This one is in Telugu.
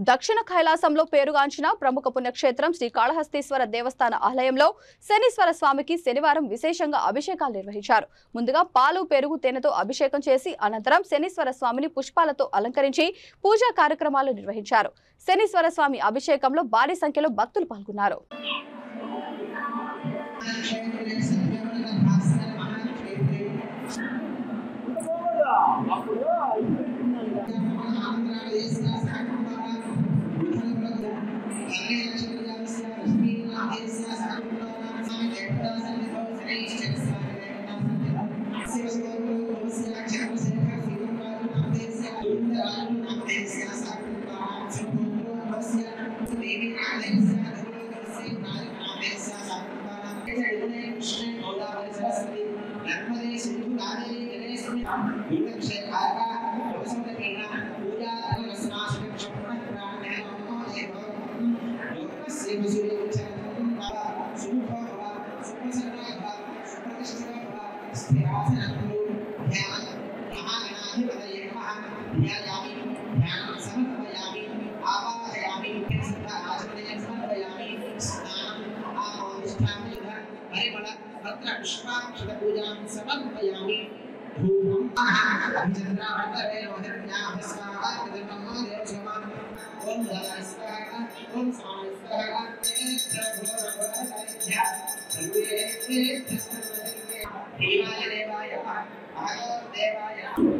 దక్షిణ కైలాసంలో పేరుగాంచిన ప్రముఖ పుణ్యక్షేత్రం శ్రీ కాళహస్తీశ్వర దేవస్థాన ఆలయంలో శనీశ్వర స్వామికి శనివారం విశేషంగా అభిషేకాలు నిర్వహించారు ముందుగా పాలు పెరుగు తేనెతో అభిషేకం చేసి అనంతరం శనీశ్వర స్వామిని పుష్పాలతో అలంకరించి పూజా కార్యక్రమాలు నిర్వహించారు శనీశ్వర స్వామి అభిషేకంలో భారీ సంఖ్యలో భక్తులు పాల్గొన్నారు పుష్పాక్షరపూజాం సమర్పయామి ధూపం చంద్రావంతరే రోహిణ్యాః స్వాహా కృతమో దేవశమా ఓం దాయ స్వాహా ఓం స్వామి స్వాహా దేవాయ దేవాయ దేవాయ